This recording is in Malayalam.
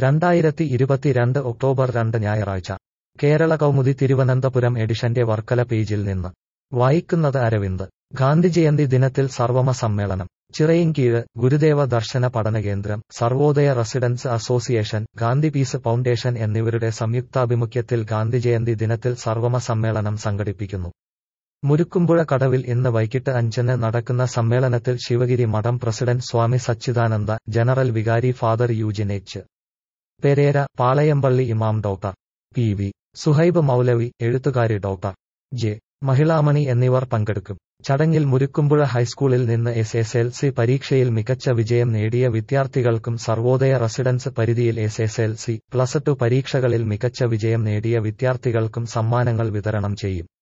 രണ്ടായിരത്തി ഇരുപത്തിരണ്ട് ഒക്ടോബർ രണ്ട് ഞായറാഴ്ച കേരള കൗമുദി തിരുവനന്തപുരം എഡിഷന്റെ വർക്കല പേജിൽ നിന്ന് വായിക്കുന്നത് അരവിന്ദ് ഗാന്ധിജയന്തി ദിനത്തിൽ സർവമ സമ്മേളനം ചിറയിൻകീഴ് ഗുരുദേവ ദർശന പഠനകേന്ദ്രം Sarvodaya residents association Gandhi peace foundation എന്നിവരുടെ സംയുക്താഭിമുഖ്യത്തിൽ ഗാന്ധിജയന്തി ദിനത്തിൽ സർവമ സമ്മേളനം സംഘടിപ്പിക്കുന്നു മുരുക്കുമ്പുഴ കടവിൽ ഇന്ന് വൈകിട്ട് അഞ്ചിന് നടക്കുന്ന സമ്മേളനത്തിൽ ശിവഗിരി മഠം പ്രസിഡന്റ് സ്വാമി സച്ചിദാനന്ദ ജനറൽ വികാരി ഫാദർ യൂജിൻ എച്ച് പെരേര പാളയംപള്ളി ഇമാം ഡോക്ടർ പി വി സുഹൈബ് മൗലവി എഴുത്തുകാരി ഡോക്ടർ ജെ മഹിളാമണി എന്നിവർ പങ്കെടുക്കും ചടങ്ങിൽ മുരുക്കുമ്പുഴ ഹൈസ്കൂളിൽ നിന്ന് എസ് എസ് എൽ സി പരീക്ഷയിൽ മികച്ച വിജയം നേടിയ വിദ്യാർത്ഥികൾക്കും സർവോദയ റെസിഡൻസ് പരിധിയിൽ S S L C plus two പരീക്ഷകളിൽ മികച്ച വിജയം നേടിയ വിദ്യാർത്ഥികൾക്കും സമ്മാനങ്ങൾ വിതരണം ചെയ്യും